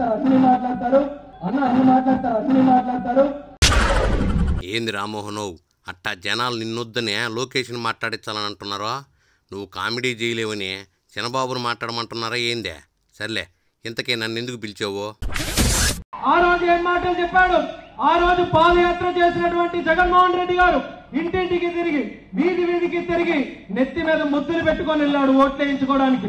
మాట్లాడతారు అన్ని మాట్లాడతారు అన్న అన్ని మాట్లాడతారు అన్ని మాట్లాడతారు ఏంది రామ్మోహనవ్ అట్టా జనాలు నిన్నొద్దనే లొకేషన్ మాట్లాడించాలని అంటున్నారో నువ్వు కామెడీ చేయలేవని చిన్నబాబును మాట్లాడమంటున్నారా ఏందే సర్లే ఇంతకీ నన్ను ఎందుకు పిలిచావు ఆ రోజు ఏం మాటలు చెప్పాడు ఆ రోజు పాదయాత్ర చేసినటువంటి జగన్మోహన్ రెడ్డి గారు ఇంటింటికి తిరిగి వీధి వీధికి తిరిగి నెత్తి మీద ముద్దులు పెట్టుకొని వెళ్ళాడు ఓట్లు వేయించుకోవడానికి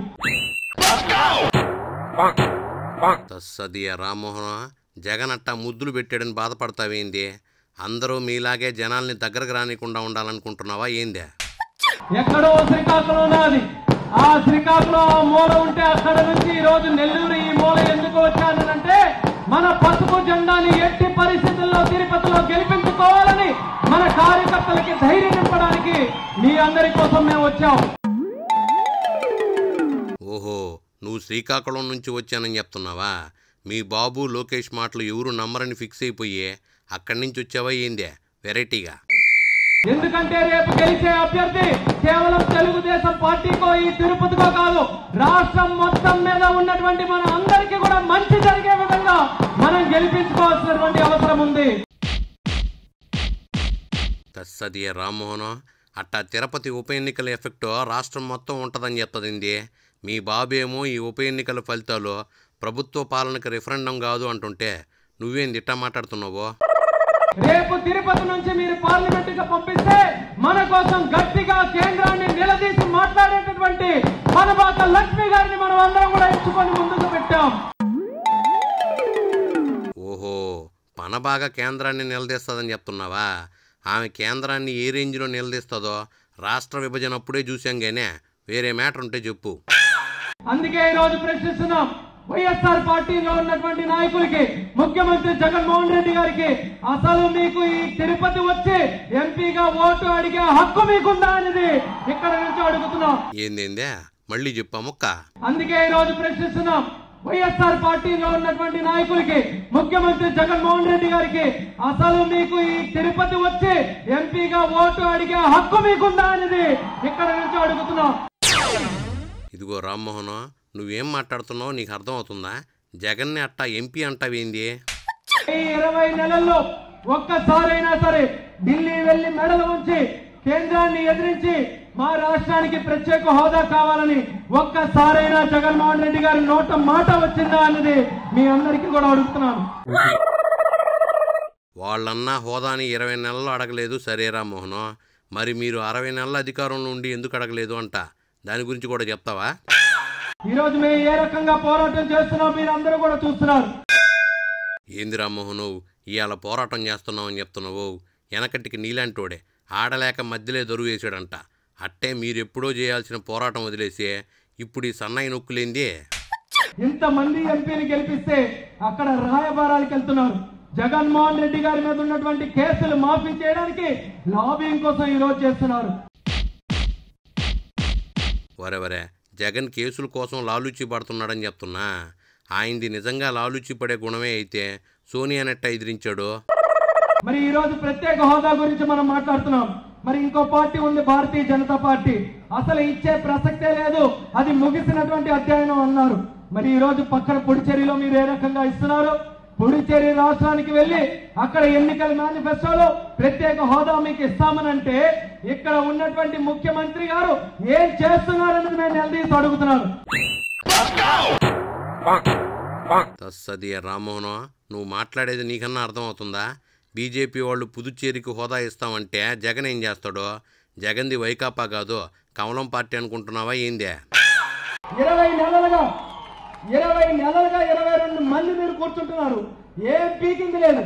తస్సదియ రామ్మోహన జగన్ అట్టా ముద్దులు పెట్టాడని బాధపడతావేంది అందరూ మీలాగే జనాల్ని దగ్గరకు రానికుండా ఉండాలనుకుంటున్నావా ఏందే ఎక్కడో శ్రీకాకుళం ఉన్నది ఆ శ్రీకాకుళం ఆ మూల ఉంటే అక్కడ నుంచి ఈ రోజు నెల్లూరు ఈ మూల ఎందుకు వచ్చానంటే మన పసుపు జెండాని ఎట్టి పరిస్థితుల్లో తిరుపతిలో గెలిపించుకోవాలని మన కార్యకర్తలకి ధైర్యం నింపడానికి మీ అందరి కోసం మేము వచ్చాం ఓహో నువ్వు శ్రీకాకుళం నుంచి వచ్చానని చెప్తున్నావా మీ బాబు లోకేష్ మాటలు ఎవరు నమ్మరని ఫిక్స్ అయిపోయి అక్కడి నుంచి వచ్చావా ఏందే వెరైటీగా ఎందుకంటే రేపు గెలిచే అభ్యర్థి కేవలం తెలుగుదేశం పార్టీకో ఈ తిరుపతికో కాదు రాష్ట్రం మొత్తం మీద ఉన్నటువంటి మన అందరికీ కూడా మంచి జరిగే విధంగా మనం గెలిపించుకోవాల్సినటువంటి అవసరం ఉంది తస్సదియ రామ్మోహన్ అట్టా తిరుపతి ఉప ఎన్నికల ఎఫెక్ట్ రాష్ట్రం మొత్తం ఉంటుందని చెప్తుంది మీ బాబేమో ఈ ఉప ఎన్నికల ఫలితాలు ప్రభుత్వ పాలనకు రిఫరెండం కాదు అంటుంటే నువ్వేంది ఇట్టా మాట్లాడుతున్నావు రేపు తిరుపతి నుంచి మీరు పార్లమెంట్ గా పంపిస్తే మన కోసం గట్టిగా కేంద్రాన్ని నిలదీసి మాట్లాడేటటువంటి మనబాక లక్ష్మి గారిని మనం అందరం కూడా ఎంచుకొని ముందుకు పెట్టాం ఓహో పనబాగా కేంద్రాన్ని నిలదీస్తుందని చెప్తున్నావా ఆమె కేంద్రాన్ని ఏ రేంజ్లో నిలదీస్తుందో రాష్ట్ర విభజన అప్పుడే చూసాం గానే వేరే మ్యాటర్ ఉంటే చెప్పు అందుకే ఈ రోజు ప్రశ్నిస్తున్నాం వైఎస్ఆర్ పార్టీలో ఉన్నటువంటి నాయకులకి ముఖ్యమంత్రి జగన్మోహన్ రెడ్డి గారికి అసలు మీకు ఈ తిరుపతి వచ్చి ఎంపీగా ఓటు అడిగే హక్కు మీకుందా అనేది ఇక్కడ నుంచి అడుగుతున్నాం ఏందేందే మళ్ళీ చెప్పా ముక్క అందుకే ఈ రోజు ప్రశ్నిస్తున్నాం వైఎస్ఆర్ పార్టీలో ఉన్నటువంటి నాయకులకి ముఖ్యమంత్రి జగన్మోహన్ రెడ్డి గారికి అసలు మీకు ఈ తిరుపతి వచ్చి ఎంపీగా ఓటు అడిగే హక్కు మీకుందా అనేది ఇక్కడ నుంచి అడుగుతున్నాం ఇదిగో రామ్మోహన్ నువ్వేం మాట్లాడుతున్నావో నీకు అర్థమవుతుందా జగన్ని అట్టా ఎంపీ అంటావేంది ఈ ఇరవై నెలల్లో ఒక్కసారైనా సరే ఢిల్లీ వెళ్లి మెడలు ఉంచి కేంద్రాన్ని ఎదిరించి మా రాష్ట్రానికి ప్రత్యేక హోదా కావాలని ఒక్కసారైనా జగన్మోహన్ రెడ్డి గారి నోట మాట వచ్చిందా అన్నది మీ అందరికీ కూడా అడుగుతున్నాను వాళ్ళన్నా హోదాని ఇరవై నెలలు అడగలేదు సరే రామ్మోహన్ మరి మీరు అరవై నెలల అధికారంలో ఉండి ఎందుకు అడగలేదు అంట దాని గురించి కూడా చెప్తావా ఈ రోజు మేము ఏ రకంగా పోరాటం చేస్తున్నాం మీరు అందరూ కూడా చూస్తున్నారు ఏంది రామ్మోహను ఇవాళ పోరాటం చేస్తున్నావని చెప్తున్నావు వెనకటికి నీలాంటోడే ఆడలేక మధ్యలో దొరువు వేసాడంట అట్టే మీరెప్పుడో చేయాల్సిన పోరాటం వదిలేసి ఇప్పుడు ఈ సన్నాయి నొక్కులేంది ఇంతమంది ఎంపీలు గెలిపిస్తే అక్కడ రాయబారాలకు వెళ్తున్నారు జగన్మోహన్ రెడ్డి గారి మీద ఉన్నటువంటి కేసులు మాఫీ చేయడానికి లాబింగ్ కోసం ఈ రోజు చేస్తున్నారు వరెవరే జగన్ కేసుల కోసం లాలూచి పడుతున్నాడని చెప్తున్నా ఆయనది నిజంగా లాలూచి పడే గుణమే అయితే సోనియా నెట్ట ఎదిరించాడు మరి ఈ రోజు ప్రత్యేక హోదా గురించి మనం మాట్లాడుతున్నాం మరి ఇంకో పార్టీ ఉంది భారతీయ జనతా పార్టీ అసలు ఇచ్చే ప్రసక్తే లేదు అది ముగిసినటువంటి అధ్యయనం అన్నారు మరి ఈ రోజు పక్కన పుడిచేరిలో మీరు ఏ రకంగా ఇస్తున్నారు పుడిచేరి రాష్ట్రానికి వెళ్లి అక్కడ ఎన్నికల మేనిఫెస్టోలో ప్రత్యేక హోదా మీకు ఇస్తామనంటే ఇక్కడ ఉన్నటువంటి ముఖ్యమంత్రి గారు ఏం చేస్తున్నారన్నది నేను నిలదీసి అడుగుతున్నాను తస్సది రామ్మోహన్ నువ్వు మాట్లాడేది నీకన్నా అర్థమవుతుందా బీజేపీ వాళ్ళు పుదుచ్చేరికి హోదా ఇస్తామంటే జగన్ ఏం చేస్తాడో జగన్ది వైకాపా కాదు కమలం పార్టీ అనుకుంటున్నావా ఏందే ఇరవై నెలలుగా ఇరవై నెలలుగా ఇరవై రెండు మంది మీరు కూర్చుంటున్నారు ఏం పీకింది లేదు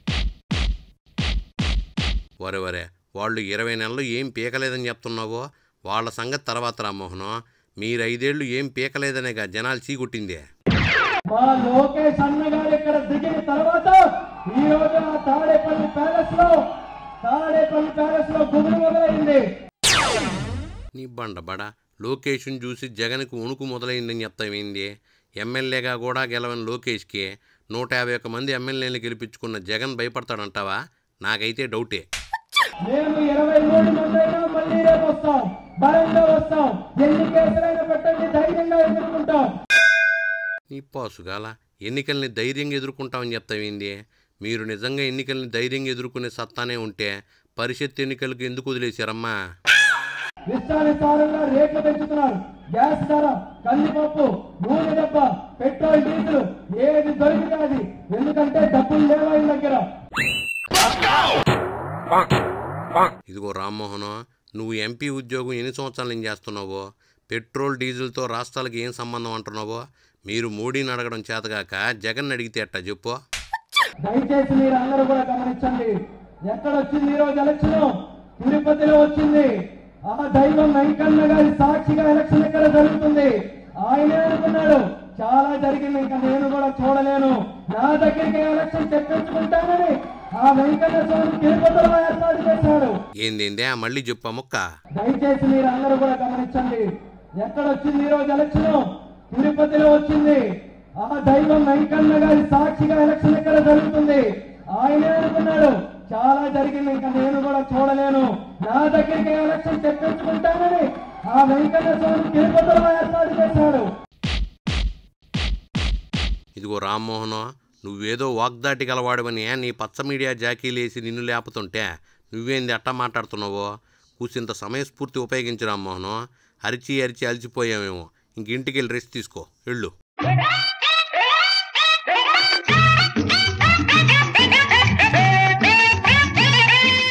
వరే వరే వాళ్ళు ఇరవై నెలలు ఏం పీకలేదని చెప్తున్నావో వాళ్ళ సంగతి తర్వాత రామ్మోహన్ మీరు ఐదేళ్లు ఏం పీకలేదనేగా జనాలు చీకొట్టిందే మా లోకేష్ అన్న గారు ఇక్కడ దిగిన తర్వాత ఈ రోజు ఆ తాడేపల్లి ప్యాలెస్ లో తాడేపల్లి ప్యాలెస్ లో గుబులు మొదలైంది నీ బండబడ లోకేష్ని చూసి జగన్కు ఉణుకు మొదలైందని చెప్తామేంది ఎమ్మెల్యేగా కూడా గెలవని లోకేష్కి నూట యాభై ఒక్క మంది ఎమ్మెల్యేలు గెలిపించుకున్న జగన్ భయపడతాడంటావా నాకైతే డౌటే మేము ఇరవై మూడు మంది అయినా మళ్ళీ రేపు వస్తాం బలంగా వస్తాం ఎన్ని కేసులైనా పెట్టండి ధైర్యంగా ఎదుర్కొంటాం నీ పాసుగాల ఎన్నికల్ని ధైర్యంగా ఎదుర్కొంటామని చెప్తావేంది మీరు నిజంగా ఎన్నికల్ని ధైర్యంగా ఎదుర్కొనే సత్తానే ఉంటే పరిషత్ ఎన్నికలకు ఎందుకు వదిలేశారమ్మా ఇష్టానుసారంగా రేట్లు పెంచుతున్నారు గ్యాస్ ధర కందిపప్పు నూనె డబ్బ పెట్రోల్ డీజిల్ ఏది దొరికితే అది ఎందుకంటే డబ్బులు లేవా ఈ దగ్గర ఇదిగో రామ్మోహన్ నువ్వు ఎంపీ ఉద్యోగం ఎన్ని సంవత్సరాల నుంచి చేస్తున్నావో పెట్రోల్ డీజిల్తో రాష్ట్రాలకు ఏం సంబంధం అంటున్నావో మీరు మోడీని అడగడం చేతగాక జగన్ అడిగితే ఎట్టా చెప్పు దయచేసి మీరు అందరూ కూడా గమనించండి ఎక్కడ వచ్చింది ఈ రోజు ఎలక్షన్ తిరుపతిలో వచ్చింది ఆ దైవం వెంకన్న గారి సాక్షిగా ఎలక్షన్ ఎక్కడ జరుగుతుంది ఆయనే అనుకున్నాడు చాలా జరిగింది ఇంకా నేను కూడా చూడలేను నా దగ్గరికి ఎలక్షన్ తెప్పించుకుంటానని ఆ వెంకన్న స్వామి తిరుపతిలో ఏర్పాటు చేశాడు ఏందేందే మళ్ళీ చెప్పు ఆ ముక్క దయచేసి మీరు అందరూ కూడా గమనించండి ఎక్కడ వచ్చింది ఈ రోజు ఎలక్షన్ తిరుపతిలో వచ్చింది ఆ దైవం వెంకన్న గారి సాక్షిగా ఎలక్షన్ ఎక్కడ జరుగుతుంది ఆయనే అనుకున్నాడు చాలా జరిగింది ఇంకా నేను కూడా చూడలేను నా దగ్గరికి ఎలక్షన్ తెప్పించుకుంటానని ఆ వెంకన్న స్వామి తిరుపతిలో ఏర్పాటు చేశాడు ఇదిగో రామ్మోహన్ నువ్వేదో వాగ్దాటి గలవాడవని నీ పచ్చ మీడియా జాకీలేసి నిన్ను లేపుతుంటే నువ్వేంది అట్టా మాట్లాడుతున్నావో కూసింత సమయస్ఫూర్తి ఉపయోగించు రామ్మోహన్ అరిచి అరిచి అలిచిపోయామేమో ఇంక ఇంటికి వెళ్ళి రెస్ట్ తీసుకో వెళ్ళు